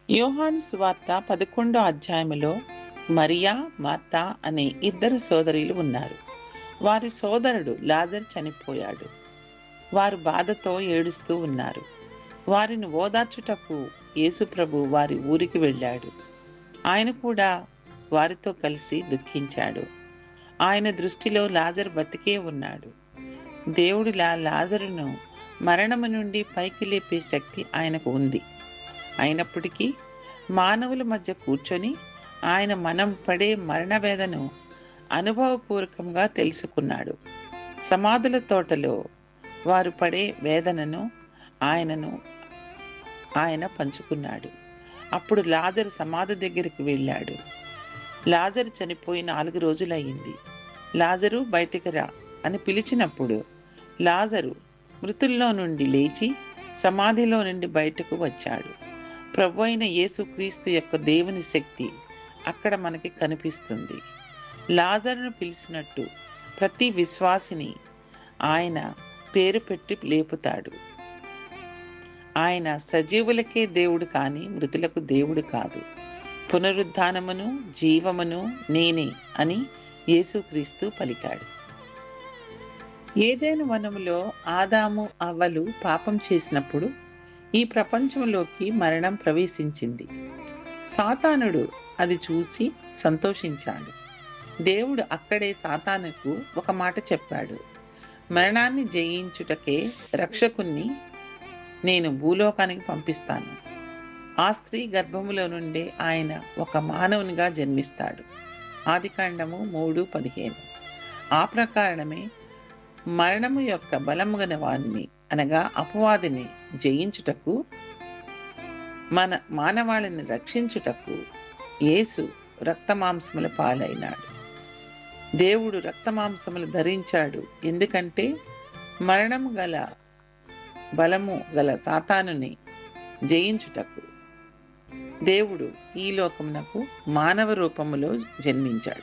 యోహాను సువార్త పదకొండో అధ్యాయములో మరియా మార్తా అనే ఇద్దరు సోదరులు ఉన్నారు వారి సోదరుడు లాజర్ చనిపోయాడు వారు బాధతో ఏడుస్తూ ఉన్నారు వారిని ఓదార్చుటకు యేసుప్రభు వారి ఊరికి వెళ్ళాడు ఆయన కూడా వారితో కలిసి దుఃఖించాడు ఆయన దృష్టిలో లాజర్ బతికే ఉన్నాడు దేవుడు లా లాజరును మరణము నుండి పైకి లేపే శక్తి ఆయనకు ఉంది అయినప్పటికీ మానవుల మధ్య కూర్చొని ఆయన మనం పడే మరణ వేదను అనుభవపూర్వకంగా తెలుసుకున్నాడు సమాధుల తోటలో వారు పడే వేదనను ఆయనను ఆయన పంచుకున్నాడు అప్పుడు లాజరు సమాధి దగ్గరికి వెళ్ళాడు లాజరు చనిపోయి నాలుగు రోజులయ్యింది లాజరు బయటికి రా అని పిలిచినప్పుడు లాజరు మృతుల్లో నుండి లేచి సమాధిలో నుండి బయటకు వచ్చాడు ప్రభు అయిన యేసుక్రీస్తు యొక్క దేవుని శక్తి అక్కడ మనకి కనిపిస్తుంది లాజరును పిలిచినట్టు ప్రతి విశ్వాసిని ఆయన పేరు పెట్టి లేపుతాడు ఆయన సజీవులకే దేవుడు కానీ మృతులకు దేవుడు కాదు పునరుద్ధానమును జీవమును నేనే అని యేసుక్రీస్తు పలికాడు ఏదైనా వనములో ఆదాము అవ్వలు పాపం చేసినప్పుడు ఈ ప్రపంచంలోకి మరణం ప్రవేశించింది సాతానుడు అది చూసి సంతోషించాడు దేవుడు అక్కడే సాతానుకు ఒక మాట చెప్పాడు మరణాన్ని జయించుటకే రక్షకుణ్ణి నేను భూలోకానికి పంపిస్తాను ఆ స్త్రీ గర్భములో నుండే ఆయన ఒక మానవునిగా జన్మిస్తాడు ఆదికాండము మూడు పదిహేను ఆ ప్రకారమే మరణము యొక్క బలము గల వారిని అనగా అపవాదిని జయించుటకు మన మానవాళిని రక్షించుటకు యేసు రక్తమాంసముల పాలైనాడు దేవుడు రక్తమాంసములు ధరించాడు ఎందుకంటే మరణము గల బలము గల సాతానుని జయించుటకు దేవుడు ఈ లోకమునకు మానవ రూపములో జన్మించాడు